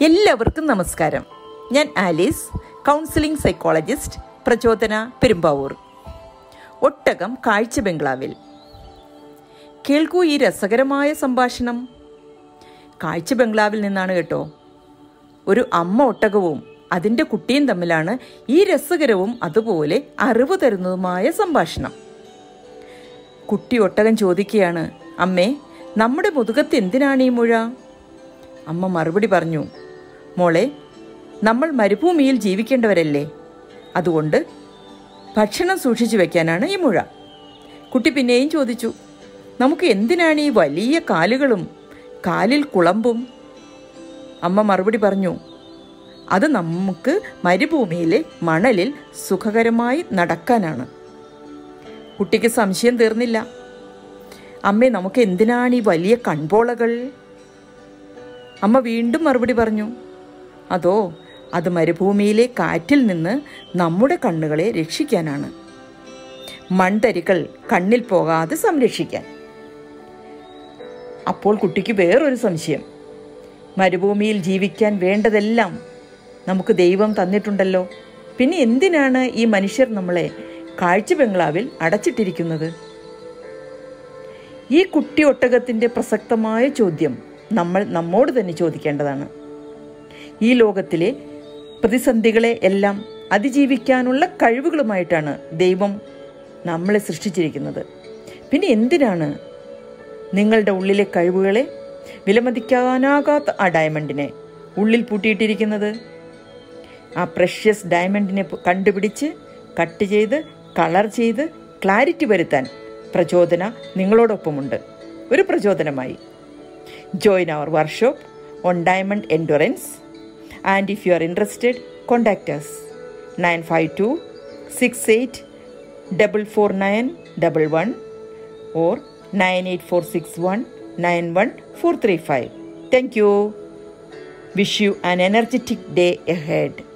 എല്ലാവർക്കും നമസ്കാരം ഞാൻ Alice counselling psychologist Prachodana Perumbavoor ഒട്ടകം കാഴ്ച ബംഗ്ലാവിൽ കേൾക്കൂ ഈ രസകരമായ സംഭാഷണം കാഴ്ച ബംഗ്ലാവിൽ നിന്നാണ് കേട്ടോ ഒരു അമ്മ ഒട്ടകവും അതിൻ്റെ കുട്ടിയും തമ്മിലാണ് ഈ രസകരവും അതുപോലെ അറിവ് തരുന്നതുമായ സംഭാഷണം കുട്ടി ഒട്ടകം ചോദിക്കുകയാണ് അമ്മേ നമ്മുടെ മുതുകത്ത് എന്തിനാണ് ഈ മുഴ അമ്മ മറുപടി പറഞ്ഞു മോളെ നമ്മൾ മരുഭൂമിയിൽ ജീവിക്കേണ്ടവരല്ലേ അതുകൊണ്ട് ഭക്ഷണം സൂക്ഷിച്ചു വെക്കാനാണ് ഈ മുഴ കുട്ടി പിന്നെയും ചോദിച്ചു നമുക്ക് എന്തിനാണ് ഈ വലിയ കാലുകളും കാലിൽ കുളമ്പും അമ്മ മറുപടി പറഞ്ഞു അത് നമുക്ക് മരുഭൂമിയിലെ മണലിൽ സുഖകരമായി നടക്കാനാണ് കുട്ടിക്ക് സംശയം തീർന്നില്ല അമ്മേ നമുക്ക് എന്തിനാണ് ഈ വലിയ കൺപോളകൾ അമ്മ വീണ്ടും മറുപടി പറഞ്ഞു അതോ അത് മരുഭൂമിയിലെ കാറ്റിൽ നിന്ന് നമ്മുടെ കണ്ണുകളെ രക്ഷിക്കാനാണ് മൺതരികൾ കണ്ണിൽ പോകാതെ സംരക്ഷിക്കാൻ അപ്പോൾ കുട്ടിക്ക് വേറൊരു സംശയം മരുഭൂമിയിൽ ജീവിക്കാൻ വേണ്ടതെല്ലാം നമുക്ക് ദൈവം തന്നിട്ടുണ്ടല്ലോ പിന്നെ എന്തിനാണ് ഈ മനുഷ്യർ നമ്മളെ കാഴ്ച ബംഗ്ലാവിൽ അടച്ചിട്ടിരിക്കുന്നത് ഈ കുട്ടി ഒട്ടകത്തിൻ്റെ പ്രസക്തമായ ചോദ്യം നമ്മൾ നമ്മോട് തന്നെ ചോദിക്കേണ്ടതാണ് ഈ ലോകത്തിലെ പ്രതിസന്ധികളെ എല്ലാം അതിജീവിക്കാനുള്ള കഴിവുകളുമായിട്ടാണ് ദൈവം നമ്മളെ സൃഷ്ടിച്ചിരിക്കുന്നത് പിന്നെ എന്തിനാണ് നിങ്ങളുടെ ഉള്ളിലെ കഴിവുകളെ വിലമതിക്കാനാകാത്ത ആ ഡയമണ്ടിനെ ഉള്ളിൽ പൂട്ടിയിട്ടിരിക്കുന്നത് ആ പ്രഷ്യസ് ഡയമണ്ടിനെ കണ്ടുപിടിച്ച് കട്ട് ചെയ്ത് കളർ ചെയ്ത് ക്ലാരിറ്റി വരുത്താൻ പ്രചോദന നിങ്ങളോടൊപ്പമുണ്ട് ഒരു പ്രചോദനമായി join our workshop on diamond endurance and if you are interested contact us 952 68 44911 or 98461 91435 thank you wish you an energetic day ahead